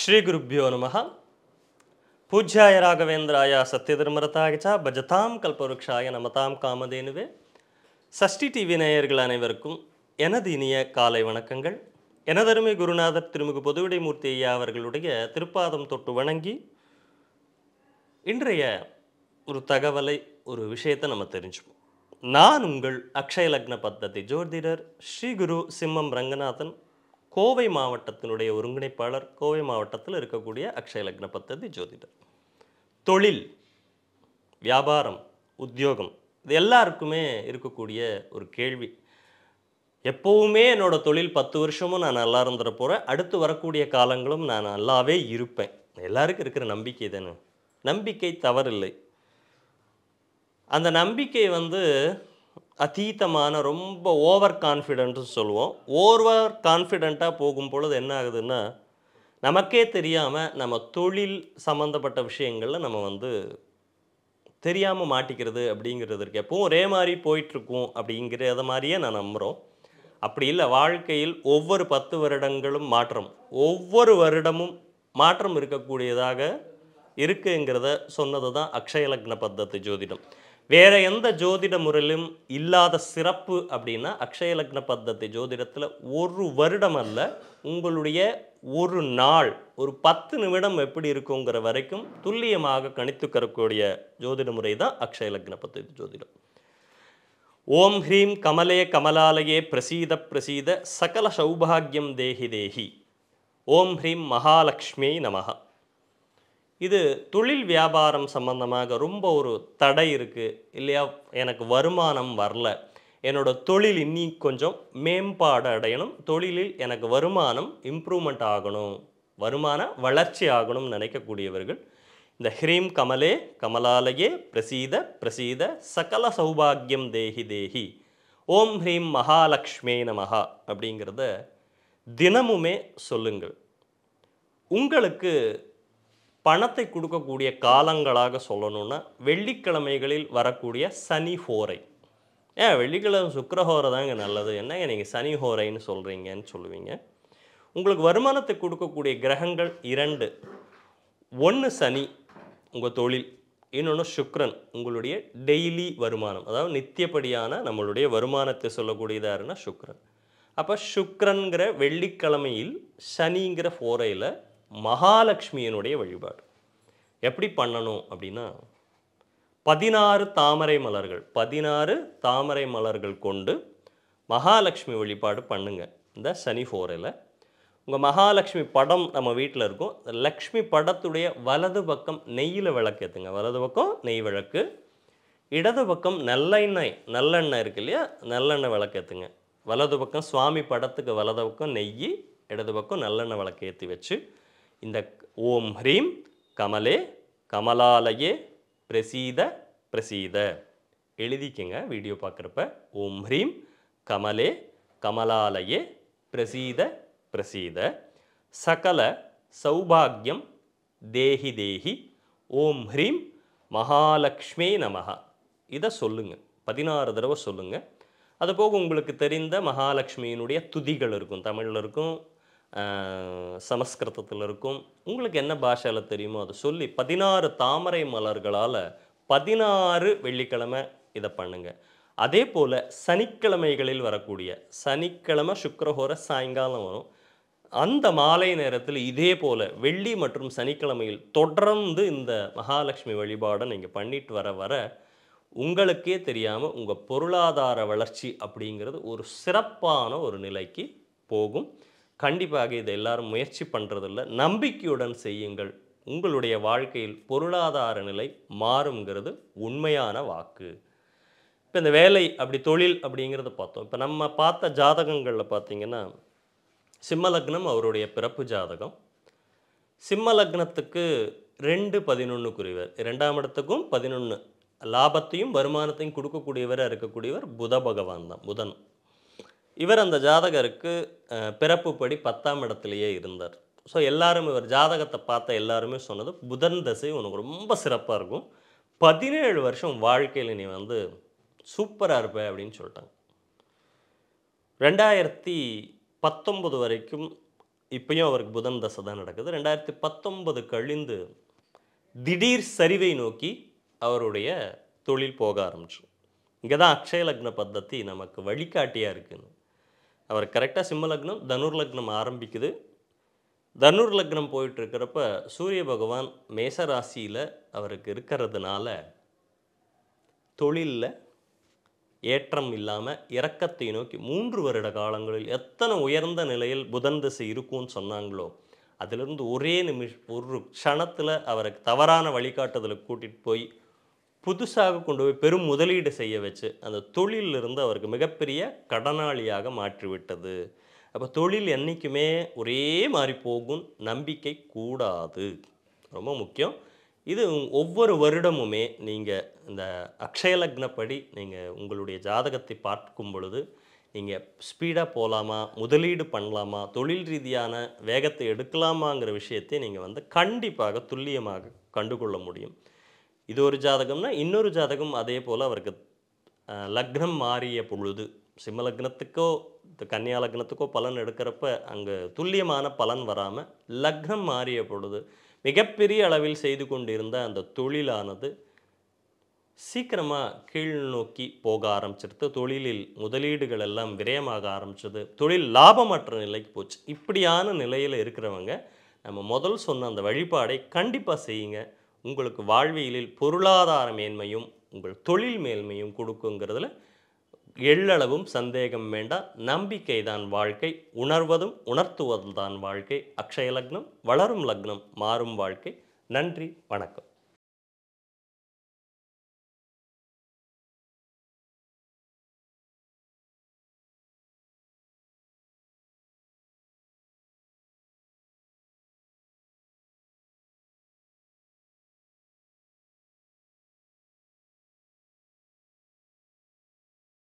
ಶ್ರೀಗುರುಭ್ಯೋ ನಮಃ ಪೂಜ್ಯಾಯ ರಾಘವೇಂದ್ರಾಯ சத்யதர்மரதாய ச பஜதாம் கல்பவருஷாய நமதாம் காமதேனுவே சஷ்டி டிவி நேயர்கள் அனைவருக்கும் எனது இனிய காலை வணக்கங்கள் எனதருமை குருநாதர் திருமிகு பொதுவிடைமூர்த்தி ஐயா அவர்களுடைய திருப்பாதம் தொட்டு வணங்கி இன்றைய ஒரு தகவலை ஒரு விஷயத்தை நம்ம தெரிஞ்சுப்போம் நான் உங்கள் அக்ஷய லக்ன பத்ததி ஜோதிடர் ஸ்ரீ குரு சிம்மம் ரங்கநாதன் கோவை மாவட்டத்தினுடைய ஒருங்கிணைப்பாளர் கோவை மாவட்டத்தில் இருக்கக்கூடிய அக்ஷய லக்ன பத்ததி ஜோதிடர் தொழில் வியாபாரம் உத்தியோகம் இது எல்லாருக்குமே இருக்கக்கூடிய ஒரு கேள்வி எப்போவுமே என்னோட தொழில் பத்து வருஷமும் நான் நல்லா இருந்துட போகிறேன் அடுத்து வரக்கூடிய காலங்களும் நான் நல்லாவே இருப்பேன் எல்லாருக்கும் இருக்கிற நம்பிக்கை தானே நம்பிக்கை தவறில்லை அந்த நம்பிக்கை வந்து அதீதமான ரொம்ப ஓவர் கான்ஃபிடென்ட்னு சொல்லுவோம் ஓவர் கான்ஃபிடெண்ட்டாக போகும் பொழுது என்ன ஆகுதுன்னா நமக்கே தெரியாமல் நம்ம தொழில் சம்மந்தப்பட்ட விஷயங்களில் நம்ம வந்து தெரியாமல் மாட்டிக்கிறது அப்படிங்கிறது இருக்கு எப்பவும் ஒரே மாதிரி போயிட்டுருக்கும் அப்படிங்கிறத மாதிரியே நான் நம்புகிறோம் அப்படி இல்லை வாழ்க்கையில் ஒவ்வொரு பத்து வருடங்களும் மாற்றம் ஒவ்வொரு வருடமும் மாற்றம் இருக்கக்கூடியதாக இருக்குங்கிறத சொன்னது தான் அக்ஷய லக்ன பத்ததி ஜோதிடம் வேற எந்த ஜோதிட முறையிலும் இல்லாத சிறப்பு அப்படின்னா அக்ஷய லக்ன பத்ததி ஜோதிடத்தில் ஒரு வருடம் அல்ல உங்களுடைய ஒரு நாள் ஒரு பத்து நிமிடம் எப்படி இருக்குங்கிற வரைக்கும் துல்லியமாக கணித்து கரக்கூடிய ஜோதிட முறை தான் அக்ஷய லக்ன பத்ததி ஜோதிடம் ஓம் ஹ்ரீம் கமலே கமலாலயே பிரசீத பிரசீத சகல சௌபாகியம் தேஹி தேஹி ஓம் ஹ்ரீம் மகாலக்ஷ்மி நமஹ இது தொழில் வியாபாரம் சம்பந்தமாக ரொம்ப ஒரு தடை இருக்குது இல்லையா எனக்கு வருமானம் வரல என்னோட தொழில் இன்னி கொஞ்சம் மேம்பாடு அடையணும் தொழிலில் எனக்கு வருமானம் இம்ப்ரூவ்மெண்ட் ஆகணும் வருமான வளர்ச்சி ஆகணும்னு நினைக்கக்கூடியவர்கள் இந்த ஹ்ரீம் கமலே கமலாலயே பிரசீத பிரசீத சகல சௌபாகியம் தேஹி தேஹி ஓம் ஹ்ரீம் மகாலக்ஷ்மே நமஹா அப்படிங்கிறத தினமுமே சொல்லுங்கள் உங்களுக்கு பணத்தை கொடுக்கக்கூடிய காலங்களாக சொல்லணும்னா வெள்ளிக்கிழமைகளில் வரக்கூடிய சனி ஹோரை ஏன் வெள்ளிக்கிழமை சுக்கரஹோரை தாங்க நல்லது என்னங்க நீங்கள் சனி ஹோரைன்னு சொல்கிறீங்கன்னு சொல்லுவீங்க உங்களுக்கு வருமானத்தை கொடுக்கக்கூடிய கிரகங்கள் இரண்டு ஒன்று சனி உங்கள் தொழில் இன்னொன்று சுக்ரன் உங்களுடைய டெய்லி வருமானம் அதாவது நித்தியப்படியான நம்மளுடைய வருமானத்தை சொல்லக்கூடியதாருன்னா சுக்ரன் அப்போ சுக்ரன்கிற வெள்ளிக்கிழமையில் சனிங்கிற ஃபோரையில் மகாலட்சுமியினுடைய வழிபாடு எப்படி பண்ணணும் அப்படின்னா பதினாறு தாமரை மலர்கள் பதினாறு தாமரை மலர்கள் கொண்டு மகாலட்சுமி வழிபாடு பண்ணுங்க இந்த சனி ஃபோரில் உங்கள் மகாலட்சுமி படம் நம்ம வீட்டில் இருக்கும் லக்ஷ்மி படத்துடைய வலது பக்கம் நெய்யில் விளக்கேற்றுங்க வலது பக்கம் நெய் விளக்கு இடது பக்கம் நல்லெண்ணெய் நல்லெண்ணெய் இருக்கு இல்லையா நல்லெண்ணெய் விளக்கேற்றுங்க வலது பக்கம் சுவாமி படத்துக்கு வலது பக்கம் நெய் இடது பக்கம் நல்லெண்ணெய் விளக்கு ஏற்றி வச்சு இந்த ஓம் ஹ்ரீம் கமலே கமலாலயே பிரசீத பிரசீத எழுதிக்கங்க வீடியோ பார்க்குறப்ப ஓம் ஹ்ரீம் கமலே கமலாலயே பிரசீத பிரசீத சகல சௌபாகியம் தேஹி தேஹி ஓம் ஹ்ரீம் மகாலக்ஷ்மி நமஹா இதை சொல்லுங்க பதினாறு தடவை சொல்லுங்க அது போக உங்களுக்கு தெரிந்த மகாலட்சுமியினுடைய துதிகள் இருக்கும் தமிழில் இருக்கும் சமஸ்கிருதத்தில் இருக்கும் உங்களுக்கு என்ன பாஷையில் தெரியுமோ அதை சொல்லி பதினாறு தாமரை மலர்களால் பதினாறு வெள்ளிக்கிழமை இதை பண்ணுங்க அதே போல் சனிக்கிழமைகளில் வரக்கூடிய சனிக்கிழமை சுக்கரஹோர சாயங்காலம் வரும் அந்த மாலை நேரத்தில் இதே போல் வெள்ளி மற்றும் சனிக்கிழமையில் தொடர்ந்து இந்த மகாலட்சுமி வழிபாடை நீங்கள் பண்ணிட்டு வர வர உங்களுக்கே தெரியாமல் உங்கள் பொருளாதார வளர்ச்சி அப்படிங்கிறது ஒரு சிறப்பான ஒரு நிலைக்கு போகும் கண்டிப்பாக இதை எல்லாரும் முயற்சி பண்ணுறதில்ல நம்பிக்கையுடன் செய்யுங்கள் உங்களுடைய வாழ்க்கையில் பொருளாதார நிலை மாறுங்கிறது உண்மையான வாக்கு இப்போ இந்த வேலை அப்படி தொழில் அப்படிங்கிறத பார்த்தோம் இப்போ நம்ம பார்த்த ஜாதகங்களில் பார்த்தீங்கன்னா சிம்ம லக்னம் அவருடைய பிறப்பு ஜாதகம் சிம்ம லக்னத்துக்கு ரெண்டு பதினொன்றுக்குரியவர் இரண்டாம் இடத்துக்கும் பதினொன்று லாபத்தையும் வருமானத்தையும் கொடுக்கக்கூடியவராக இருக்கக்கூடியவர் புத பகவான் தான் புதன் இவர் அந்த ஜாதகருக்கு பிறப்புப்படி பத்தாம் இடத்துலையே இருந்தார் ஸோ எல்லாரும் இவர் ஜாதகத்தை பார்த்த எல்லாருமே சொன்னது புதன் தசை உனக்கு ரொம்ப சிறப்பாக இருக்கும் பதினேழு வருஷம் வாழ்க்கையில் நீ வந்து சூப்பராக இருப்ப அப்படின்னு சொல்லிட்டாங்க ரெண்டாயிரத்தி பத்தொம்பது வரைக்கும் இப்பயும் அவருக்கு புதன் தசை தான் நடக்குது ரெண்டாயிரத்தி பத்தொன்பது கழிந்து திடீர் சரிவை நோக்கி அவருடைய தொழில் போக ஆரம்பிச்சு இங்கே தான் அக்ஷய லக்ன பத்ததி நமக்கு வழிகாட்டியாக இருக்குன்னு அவர் கரெக்டாக சிம்ம லக்னம் தனுர் லக்னம் ஆரம்பிக்குது தனுர் லக்னம் போயிட்டு இருக்கிறப்ப சூரிய பகவான் மேச ராசியில் அவருக்கு இருக்கிறதுனால தொழிலில் ஏற்றம் இல்லாமல் இறக்கத்தை நோக்கி மூன்று வருட காலங்களில் எத்தனை உயர்ந்த நிலையில் புதன் திசை இருக்கும்னு சொன்னாங்களோ அதிலிருந்து ஒரே நிமிஷ் ஒரு க்ஷணத்தில் அவருக்கு தவறான வழிகாட்டுதலுக்கு கூட்டிகிட்டு போய் புதுசாக கொண்டு போய் பெரும் முதலீடு செய்ய வச்சு அந்த தொழிலிருந்து அவருக்கு மிகப்பெரிய கடனாளியாக மாற்றிவிட்டது அப்போ தொழில் என்றைக்குமே ஒரே மாதிரி போகும் நம்பிக்கை கூடாது ரொம்ப முக்கியம் இது ஒவ்வொரு வருடமுமே நீங்கள் இந்த அக்ஷயலக்னப்படி நீங்கள் உங்களுடைய ஜாதகத்தை பார்க்கும் பொழுது நீங்கள் ஸ்பீடாக போகலாமா முதலீடு பண்ணலாமா தொழில் ரீதியான வேகத்தை எடுக்கலாமாங்கிற விஷயத்தை நீங்கள் வந்து கண்டிப்பாக துல்லியமாக கண்டுகொள்ள முடியும் இது ஒரு ஜாதகம்னா இன்னொரு ஜாதகம் அதே போல் அவருக்கு அஹ், லக்னம் மாறிய பொழுது சிம்ம லக்னத்துக்கோ இந்த கன்னியா லக்னத்துக்கோ பலன் எடுக்கிறப்ப அங்கே துல்லியமான பலன் வராமல் லக்னம் மாறிய பொழுது மிகப்பெரிய அளவில் செய்து கொண்டிருந்த அந்த தொழிலானது சீக்கிரமாக கீழ் நோக்கி போக ஆரம்பிச்சிருது தொழிலில் முதலீடுகள் எல்லாம் விரயமாக ஆரம்பிச்சது தொழில் லாபமற்ற நிலைக்கு போச்சு இப்படியான நிலையில் இருக்கிறவங்க நம்ம முதல் சொன்ன அந்த வழிபாடை கண்டிப்பாக செய்யுங்க உங்களுக்கு வாழ்வியலில் பொருளாதார மேன்மையும் உங்கள் தொழில் மேன்மையும் கொடுக்குங்கிறதுல எள்ளளவும் சந்தேகம் வேண்டாம் நம்பிக்கை தான் வாழ்க்கை உணர்வதும் உணர்த்துவதும் தான் வாழ்க்கை அக்ஷய லக்னம் வளரும் லக்னம் மாறும் வாழ்க்கை நன்றி வணக்கம்